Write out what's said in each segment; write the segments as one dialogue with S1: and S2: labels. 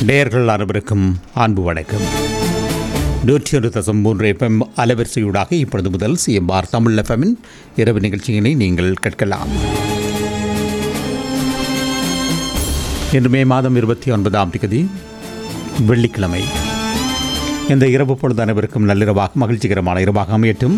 S1: நேயர்கள் அனைவருக்கும் அன்பு வணக்கம் நூற்றி ஒரு தசம் மூன்று எஃப்எம் அலைவரிசையூடாக இப்பொழுது முதல் சிஎம்ஆர் தமிழ் எஃப்எம்மின் இரவு நிகழ்ச்சியினை நீங்கள் கேட்கலாம் இன்று மே மாதம் இருபத்தி ஒன்பதாம் தேதி வெள்ளிக்கிழமை இந்த இரவு பொழுது அனைவருக்கும் நள்ளிரவாக மகிழ்ச்சிகரமான இரவாக அமையட்டும்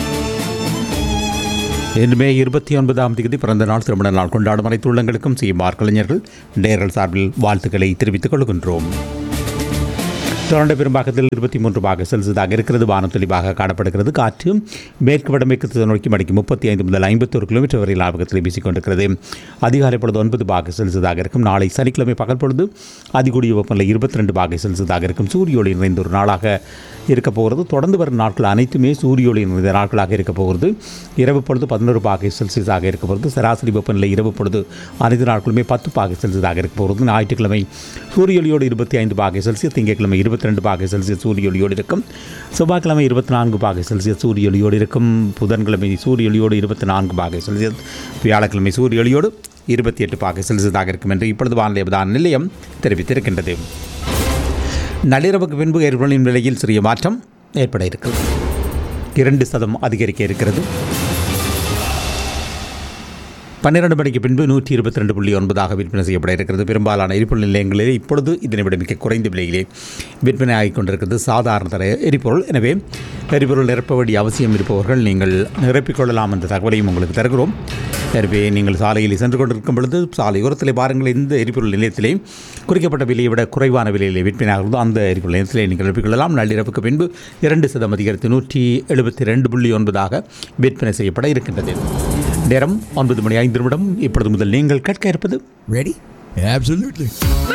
S1: இன்று மே இருபத்தி ஒன்பதாம் தேதி பிறந்த நாள் திருமண நாள் கொண்டாடும் அனைத்து உள்ளங்களுக்கும் சிஎம்ஆர் கலைஞர்கள் நேர்கள் சார்பில் வாழ்த்துக்களை தெரிவித்துக் கொள்கின்றோம் தொடர்ந்த பெரும்பாகத்தில் இருபத்தி மூன்று பாக செல்சியஸாக இருக்கிறது வானம் தெளிவாக காணப்படுகிறது காற்று மேற்கு வடமேற்கு திசை நோக்கி மணிக்கு முப்பத்தி ஐந்து முதல் ஐம்பத்தொரு கிலோமீட்டர் வரை லாபகத்தில் வீசிக்கொண்டிருக்கிறது அதிகாலை பொழுது ஒன்பது பாக செல்சியஸாக இருக்கும் நாளை சனிக்கிழமை பகல் பொழுது அதிகூடிய வெப்பநிலை இருபத்தி ரெண்டு பாக செல்சியஸாக இருக்கும் சூரிய ஒளி நிறைந்த ஒரு நாளாக இருக்க போகிறது தொடர்ந்து வரும் நாட்கள் அனைத்துமே சூரிய ஒளி நிறைந்த நாட்களாக இருக்க போகிறது இரவு பொழுது பதினோரு பாகை செல்சியஸாக இருக்க போகிறது சராசரி வெப்பநிலை இரவு பொழுது அனைத்து நாட்களுமே பத்து பாகை செல்சியஸாக இருக்க போகிறது ஞாயிற்றுக்கிழமை சூரிய ஒளியோடு இருபத்தி ஐந்து பாகை செல்சியஸ் திங்கட்கிழமை இருபத்தி ரெண்டு பாகை செல்சியஸ் சூரிய ஒளியோடு இருக்கும் செவ்வாய்க்கிழமை இருபத்தி நான்கு பாகை செல்சியஸ் சூரிய ஒளியோடு இருக்கும் புதன்கிழமை சூரிய ஒளியோடு இருபத்தி நான்கு பாகை செல்சியஸ் வியாழக்கிழமை சூரிய ஒளியோடு இருபத்தி எட்டு பாகை செல்சியஸாக இருக்கும் என்று இப்பொழுது வானிலை அவதான நிலையம் தெரிவித்திருக்கின்றது நள்ளிரவுக்கு பின்பு எரிபொருளின் விலையில் சிறிய மாற்றம் ஏற்பட இருக்கிறது இரண்டு சதம் அதிகரிக்க இருக்கிறது பன்னிரண்டு மணிக்கு பின்பு நூற்றி இருபத்தி ரெண்டு புள்ளி ஒன்பதாக விற்பனை செய்யப்பட இருக்கிறது பெரும்பாலான எரிபொருள் நிலையங்களில் இப்பொழுது இதனை விட மிக குறைந்த விலையிலே விற்பனை ஆகிக் கொண்டிருக்கிறது சாதாரண தர எரிபொருள் எனவே எரிபொருள் நிரப்ப வேண்டிய அவசியம் இருப்பவர்கள் நீங்கள் நிரப்பிக்கொள்ளலாம் என்ற தகவலையும் உங்களுக்கு தருகிறோம் எனவே நீங்கள் சாலையில் சென்று கொண்டிருக்கும் பொழுது சாலை ஓரத்தில் பாருங்கள் இந்த எரிபொருள் நிலையத்திலே குறிக்கப்பட்ட விலையை விட குறைவான விலையிலே விற்பனை ஆகிறதோ அந்த எரிபொருள் நிலையத்திலே நீங்கள் நிரப்பிக்கொள்ளலாம் நள்ளிரவுக்கு பின்பு இரண்டு சதம் அதிகரித்து நூற்றி எழுபத்தி ரெண்டு புள்ளி ஒன்பதாக விற்பனை செய்யப்பட இருக்கின்றது நேரம் ஒன்பது மணி ஐந்து நிமிடம் இப்பொழுது முதல் நீங்கள் கேட்க இருப்பது
S2: Ready? Absolutely.